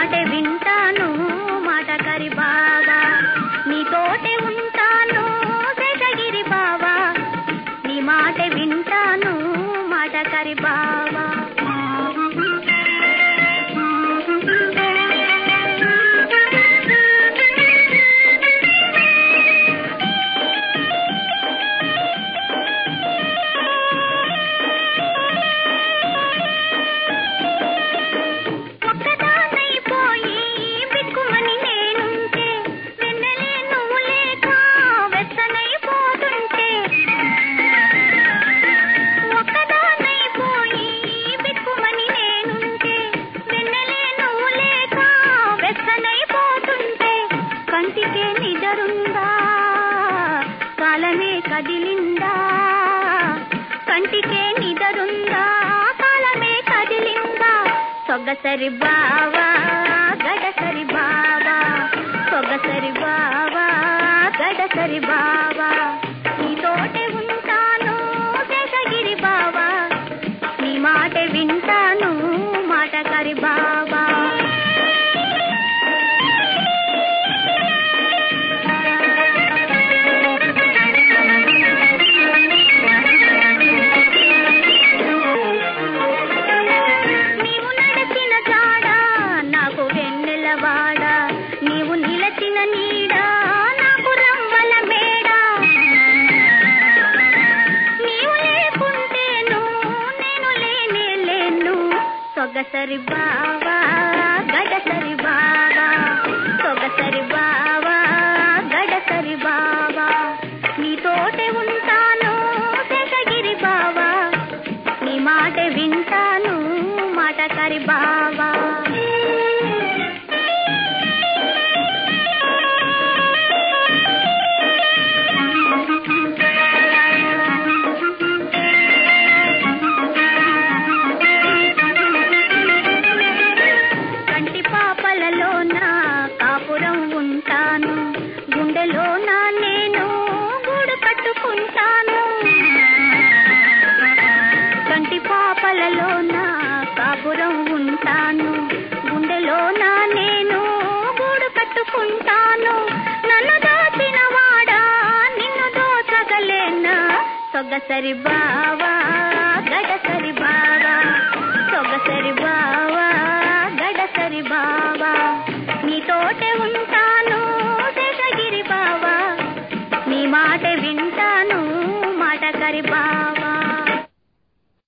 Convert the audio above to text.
మాట వింటాను మాట కరి బావా నీతోటే ఉంటాను శేషగిరి బావా నీ మాట వింటాను మాట కరి బావా ఒక్కదాన్నైపోయి బిక్కుమని నేనుంటే వెన్నెలే నువ్వు లేక వెచ్చనైపోతుంటే ఒక్కదాన్నైపోయి బిక్కుమని నేనుంటే వెన్నెలే నువ్వు లేక వెచ్చనైపోతుంటే కంటికే నిజరుందా కాలమే కదిలిందా కంటికే నిదరుందా కాలమే కదిలిందా సొగసరి బావా గడసరి బావా సొగసరి బావా గడసరి బావా నీతోటే ఉంటాను శేషగిరి బావా నీ మాట వింటాను మాట కరి బావా నీవు నడచిన జాడ నాకు వెన్నెలవాడ నీవు నిలచిన నీడ నాకు రవ్వల మేడ నీవు లేకుంటేను నేను లేనే లేను సొగసరి బావా గడసరి బావా సొగసరి బావా గడసరి బావా నీతోటే ఉంటాను శేషగిరి బావా నీ మాట వింటాను మాట కరి బావా కంటి పాపలలోన కాపురం ఉంటాను గుండెలోన నేను గూడు కట్టుకుంటాను కంటి పాపలలోన కాపురం ఉంటాను గుండెలోన నేను గూడు కట్టుకుంటాను నన్ను దాచిన వాడా నిన్ను దోచగలేనా సొగసరి బావా గడసరి బావా సొగసరి బావా గడసరి బావా నీతోటే ఉంటాను శేషగిరి బావా నీ మాట వింటాను మాట కరి బావా